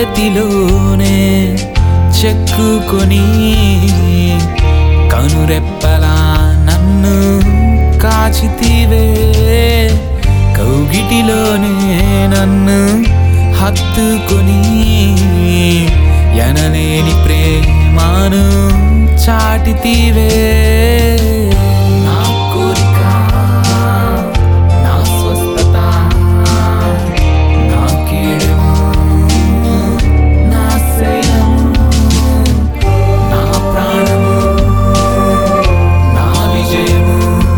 చేతిలోనే చెక్కుకొని కనురెప్పలా నన్ను కాచితివే కౌగిటిలోనే నన్ను హత్తుకొని ఎనలేని ప్రేమాను చాటితివే నా కోరిక నా స్వస్థత నా కీడెము నా శైలము నా ప్రాణము నా విజయము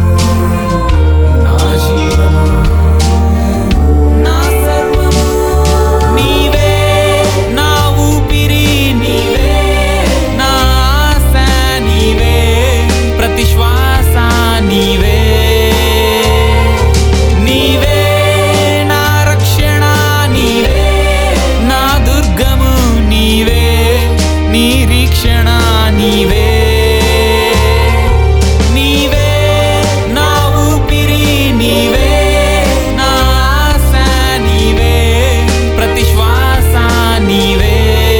నా జీవము నా సర్వము నీవే నా ఊపిరి నీవే నా ఆశ నీవే ప్రతి శ్వాస నీవే నీవే నా రక్షణ నీవే నా దుర్గము నీవే నిరీక్షణ నీవే నీవే నా ఊపిరి నీవే నా ఆశ నీవే ప్రతి శ్వాస నీవే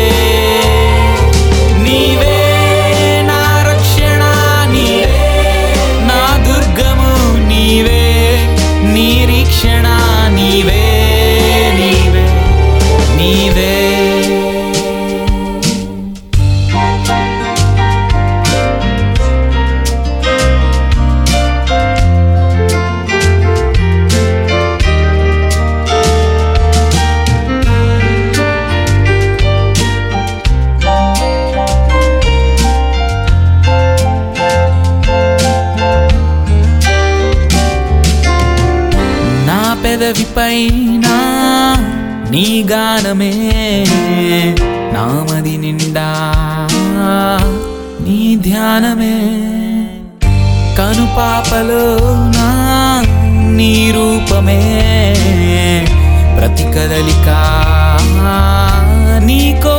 నీవే నా రక్షణ నీవే నా దుర్గము నీవే నిరీక్షణ నీవే నీవే నీవే నా పెదవిపైన నీ గానమే నామది నిండా నీ ధ్యానమే కనుపాపలో నా నీ రూపమే ప్రతి కదలిక నీ కో